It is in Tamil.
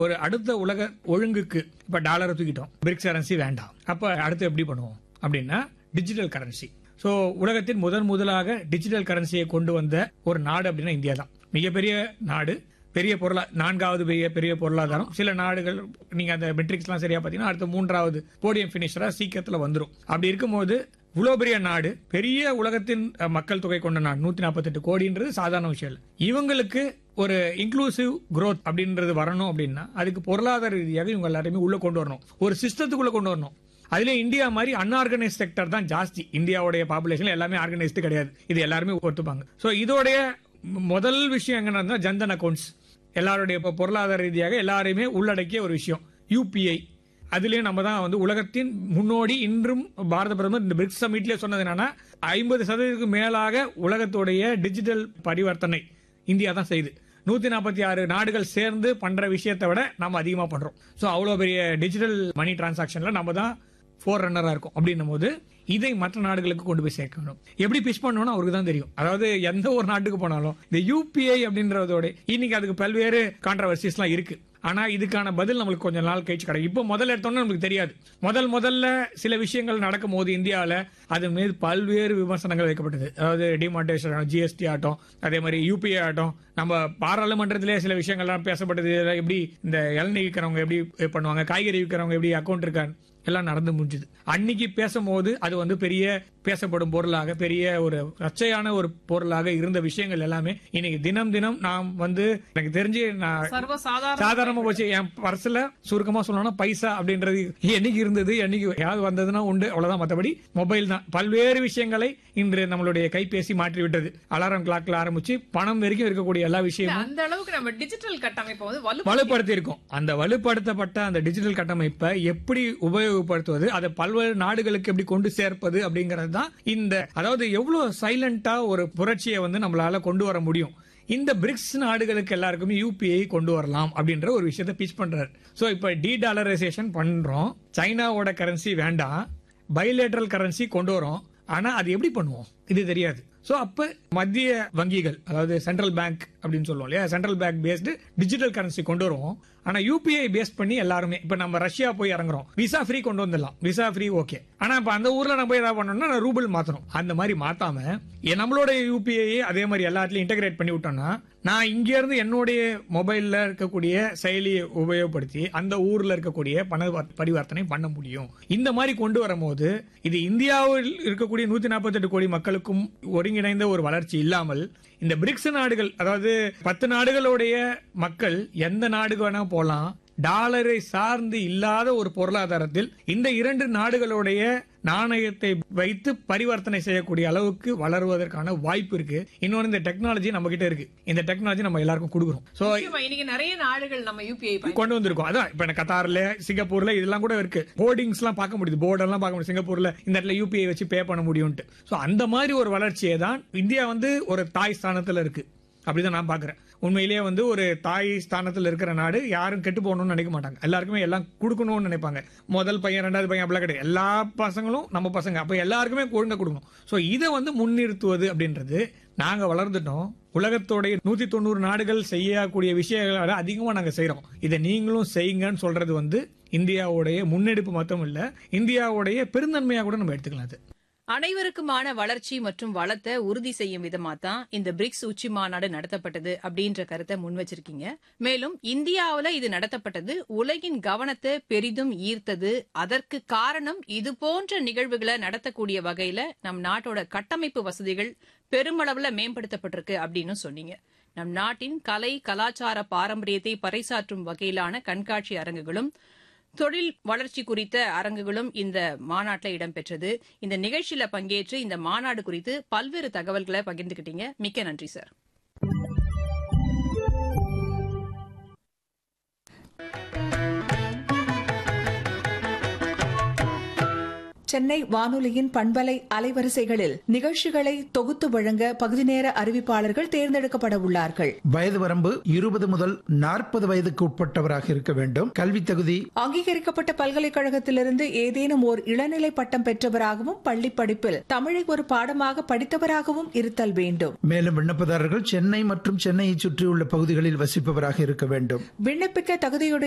ஒரு அடுத்த உலக ஒழுங்குக்கு இப்ப டாலரை தூக்கிட்டோம் பிரிக்ஸ் கரன்சி வேண்டாம் அப்ப அடுத்து எப்படி பண்ணுவோம் அப்படின்னா டிஜிட்டல் கரன்சி சோ உலகத்தின் முதன் முதலாக டிஜிட்டல் கரன்சியை கொண்டு வந்த ஒரு நாடு அப்படின்னா இந்தியா தான் மிகப்பெரிய நாடு பெரிய பொருளா நான்காவது பெரிய பெரிய பொருளாதாரம் சில நாடுகள் நீங்க அந்த மெட்ரிக்ஸ்லாம் சரியா பாத்தீங்கன்னா அடுத்த மூன்றாவது போடியம் பினிஷரா சீக்கிரத்துல வந்துரும் அப்படி இருக்கும்போது இவ்வளவு பெரிய நாடு பெரிய உலகத்தின் அஹ், மக்கள் தொகை கொண்ட நாடு நூத்தி நாற்பத்தெட்டு கோடின்றது சாதாரண விஷயம் இல்லை இவங்களுக்கு ஒரு இன்க்ளூசிவ் growth அப்படின்றது வரணும் அப்படின்னா அதுக்கு பொருளாதார ரீதியாக இவங்க எல்லாருமே உள்ள கொண்டு வரணும் ஒரு சிஸ்டத்துக்குள்ள கொண்டு வரணும் அதுல இந்தியா மாதிரி அன்ஆர்கனைஸ் செக்டர் தான் ஜாஸ்தி இந்தியாவுடைய பாப்புலேஷன் எல்லாமே ஆர்கனைஸ்டு கிடையாது இது எல்லாருமே ஒத்துப்பாங்க சோ இதோடைய ம- முதல் விஷயம் எங்கன்னா ஜன்தன் அக்கவுண்ட்ஸ் எல்லாருடைய இப்ப பொருளாதார ரீதியாக எல்லாரையுமே உள்ளடக்கிய ஒரு விஷயம் யூபிஐ அதுலயும் நம்ம தான் வந்து உலகத்தின் முன்னோடி இன்றும் பாரத பிரதமர் இந்த பிரிக்ஸ் சமிட்ல சொன்னது என்னன்னா ஐம்பது சதவீதத்துக்கு மேலாக உலகத்துடைய டிஜிட்டல் பரிவர்த்தனை இந்தியா தான் செய்யுது நூத்தி நாற்பத்தி ஆறு நாடுகள் சேர்ந்து பண்ற விஷயத்தை விட நம்ம அதிகமா பண்றோம் சோ அவ்வளவு பெரிய டிஜிட்டல் மணி டிரான்சாக்ஷன்ல நம்ம தான் ஃபோர் ரன்னரா இருக்கும் அப்படின்னும் போது இதை மற்ற நாடுகளுக்கு கொண்டு போய் சேர்க்கணும் எப்படி பிச் பண்ணணும்னு அவருக்கு தான் தெரியும் அதாவது எந்த ஒரு நாட்டுக்கு போனாலும் இந்த யூபிஐ அப்படின்றதோட இன்னைக்கு அதுக்கு பல்வேறு கான்ட்ரவர்சிஸ்லாம் இருக்கு ஆனா இதுக்கான பதில் நம்மளுக்கு கொஞ்ச நாள் கழிச்சு கிடைக்கும் இப்போ முதல்ல எடுத்தோம்னா நமக்கு தெரியாது முதல் முதல்ல சில விஷயங்கள் நடக்கும் போது இந்தியாவில் அது மீது பல்வேறு விமர்சனங்கள் வைக்கப்பட்டது அதாவது டிமாண்டேஷன் ஜிஎஸ்டி ஆட்டம் அதே மாதிரி யூபிஐ ஆட்டம் நம்ம பாராளுமன்றத்திலே சில விஷயங்கள்லாம் பேசப்பட்டது இதுல எப்படி இந்த இளநீ விற்கிறவங்க எப்படி பண்ணுவாங்க காய்கறி விற்கிறவங்க எப்படி அக்கௌண்ட் இருக்கான்னு எல்லாம் நடந்து முடிஞ்சுது அன்னைக்கு பேசும்போது அது வந்து பெரிய பேசப்படும் பொருளாக பெரிய ஒரு ரச்சையான ஒரு பொருளாக இருந்த விஷயங்கள் எல்லாமே இன்னைக்கு தினம் தினம் நாம் வந்து எனக்கு தெரிஞ்சு நான் சர்வ சாதாரண சாதாரணமா போச்சு என் பர்ஸ்ல சுருக்கமா சொல்லணும்னா பைசா அப்படின்றது என்னைக்கு இருந்தது என்னைக்கு யாவது வந்ததுன்னா உண்டு அவ்வளவுதான் மத்தபடி மொபைல் தான் பல்வேறு விஷயங்களை இன்று நம்மளுடைய கைபேசி மாற்றி விட்டது அலாரம் கிளாக்ல ஆரம்பிச்சு பணம் வரைக்கும் இருக்கக்கூடிய எல்லா விஷயமும் அந்த அளவுக்கு நம்ம டிஜிட்டல் கட்டமைப்பை வந்து வலு வலுப்படுத்தி இருக்கும் அந்த வலுப்படுத்தப்பட்ட அந்த டிஜிட்டல் கட்டமைப்பை எப்படி உபயோகப்படுத்துவது அதை பல்வேறு நாடுகளுக்கு எப்படி கொண்டு சேர்ப்பது அப்படிங்கிறது தான் இந்த அதாவது எவ்வளவு சைலண்டா ஒரு புரட்சியை வந்து நம்மளால கொண்டு வர முடியும் இந்த பிரிக்ஸ் நாடுகளுக்கு எல்லாருக்குமே யூபிஐ கொண்டு வரலாம் அப்படின்ற ஒரு விஷயத்தை பிச் பண்றாரு சோ இப்ப டி டாலரைசேஷன் பண்றோம் சைனாவோட கரன்சி வேண்டாம் பைலேட்டரல் கரன்சி கொண்டு வரோம் ஆனா அது எப்படி பண்ணுவோம் இது தெரியாது சோ அப்ப மத்திய வங்கிகள் அதாவது சென்ட்ரல் பேங்க் அப்படின்னு சொல்லுவோம் இல்லையா central bank based digital currency கொண்டு வருவோம் ஆனா யூபிஐ பேஸ் பண்ணி எல்லாருமே இப்ப நம்ம ரஷ்யா போய் இறங்குறோம் விசா ஃப்ரீ கொண்டு வந்துடலாம் விசா ஃப்ரீ ஓகே ஆனா இப்ப அந்த ஊர்ல நம்ம போய் என்ன பண்ணணும்னா ரூபிள் மாத்தணும் அந்த மாதிரி மாத்தாம எ- நம்மளோட யூபிஐ அதே மாதிரி எல்லாத்துலயும் இன்டகிரேட் பண்ணி விட்டோம்னா நான் இங்க இருந்து என்னுடைய மொபைல்ல இருக்கக்கூடிய செயலியை உபயோகப்படுத்தி அந்த ஊர்ல இருக்கக்கூடிய பண வர்த்த- பரிவர்த்தனை பண்ண முடியும் இந்த மாதிரி கொண்டு வரும்போது இது இந்தியாவில் இருக்கக்கூடிய நூத்தி நாற்பத்தெட்டு கோடி மக்களுக்கும் ஒருங்கிணைந்த ஒரு வளர்ச்சி இல்லாமல் இந்த பிரிக்ஸ் நாடுகள் அதாவது பத்து நாடுகளுடைய மக்கள் எந்த நாடுக்கு வேணா போலாம் டாலரை சார்ந்து இல்லாத ஒரு பொருளாதாரத்தில் இந்த இரண்டு நாடுகளுடைய நாணயத்தை வைத்து பரிவர்த்தனை செய்யக்கூடிய அளவுக்கு வளருவதற்கான வாய்ப்பு இருக்கு இன்னொன்னு இந்த டெக்னாலஜி நம்ம கிட்ட இருக்கு இந்த டெக்னாலஜி நம்ம எல்லாருக்கும் கொடுக்குறோம் சோ முக்கியமா இன்னைக்கு நிறைய நாடுகள் நம்ம யூபிஐ கொண்டு வந்திருக்கோம் அதான் இப்ப எனக்கு கத்தார்ல சிங்கப்பூர்ல இதெல்லாம் கூட இருக்கு போர்டிங்ஸ் எல்லாம் பார்க்க முடியுது போர்டு எல்லாம் பார்க்க முடியும் சிங்கப்பூர்ல இந்த இடத்துல யூபிஐ வச்சு பே பண்ண முடியும்ட்டு சோ அந்த மாதிரி ஒரு வளர்ச்சியை தான் இந்தியா வந்து ஒரு தாய் ஸ்தானத்துல இருக்கு அப்படிதான் நான் பாக்குறேன் உண்மையிலேயே வந்து ஒரு தாய் ஸ்தானத்துல இருக்கிற நாடு யாரும் கெட்டு போகணும்னு நினைக்க மாட்டாங்க எல்லாருக்குமே எல்லாம் கொடுக்கணும்னு நினைப்பாங்க முதல் பையன் ரெண்டாவது பையன் அப்படிலாம் கிடையாது எல்லா பசங்களும் நம்ம பசங்க அப்ப எல்லாருக்குமே ஒழுங்கா கொடுக்கணும் சோ இதை வந்து முன்னிறுத்துவது அப்படின்றது நாங்க வளர்ந்துட்டோம் உலகத்தோடைய நூத்தி தொண்ணூறு நாடுகள் செய்யக்கூடிய விஷயங்களை அதிகமா நாங்க செய்றோம் இதை நீங்களும் செய்யுங்கன்னு சொல்றது வந்து இந்தியாவுடைய முன்னெடுப்பு மட்டும் இல்ல இந்தியாவுடைய பெருந்தன்மையா கூட நம்ம எடுத்துக்கலாம் அது அனைவருக்குமான வளர்ச்சி மற்றும் வளத்தை உறுதி செய்யும் விதமா தான் இந்த பிரிக்ஸ் உச்சி மாநாடு நடத்தப்பட்டது அப்படின்ற கருத்தை முன் வச்சிருக்கீங்க மேலும் இந்தியாவுல இது நடத்தப்பட்டது உலகின் கவனத்தை பெரிதும் ஈர்த்தது அதற்கு காரணம் இது போன்ற நிகழ்வுகளை நடத்தக்கூடிய வகையில நம் நாட்டோட கட்டமைப்பு வசதிகள் பெருமளவுல மேம்படுத்தப்பட்டிருக்கு அப்படின்னு சொன்னீங்க நம் நாட்டின் கலை கலாச்சார பாரம்பரியத்தை பறைசாற்றும் வகையிலான கண்காட்சி அரங்குகளும் தொழில் வளர்ச்சி குறித்த அரங்குகளும் இந்த மாநாட்டில் இடம்பெற்றது இந்த நிகழ்ச்சியில பங்கேற்று இந்த மாநாடு குறித்து பல்வேறு தகவல்களை பகிர்ந்துக்கிட்டீங்க மிக்க நன்றி சார் சென்னை வானொலியின் பண்பலை அலைவரிசைகளில் நிகழ்ச்சிகளை தொகுத்து வழங்க பகுதி நேர அறிவிப்பாளர்கள் தேர்ந்தெடுக்கப்பட உள்ளார்கள் வயது வரம்பு இருபது முதல் நாற்பது வயதுக்கு உட்பட்டவராக இருக்க வேண்டும் கல்வி தகுதி அங்கீகரிக்கப்பட்ட பல்கலைக்கழகத்திலிருந்து ஏதேனும் ஓர் இளநிலை பட்டம் பெற்றவராகவும் பள்ளி படிப்பில் தமிழை ஒரு பாடமாக படித்தவராகவும் இருத்தல் வேண்டும் மேலும் விண்ணப்பதாரர்கள் சென்னை மற்றும் சென்னையை சுற்றியுள்ள பகுதிகளில் வசிப்பவராக இருக்க வேண்டும் விண்ணப்பிக்க தகுதியுடைய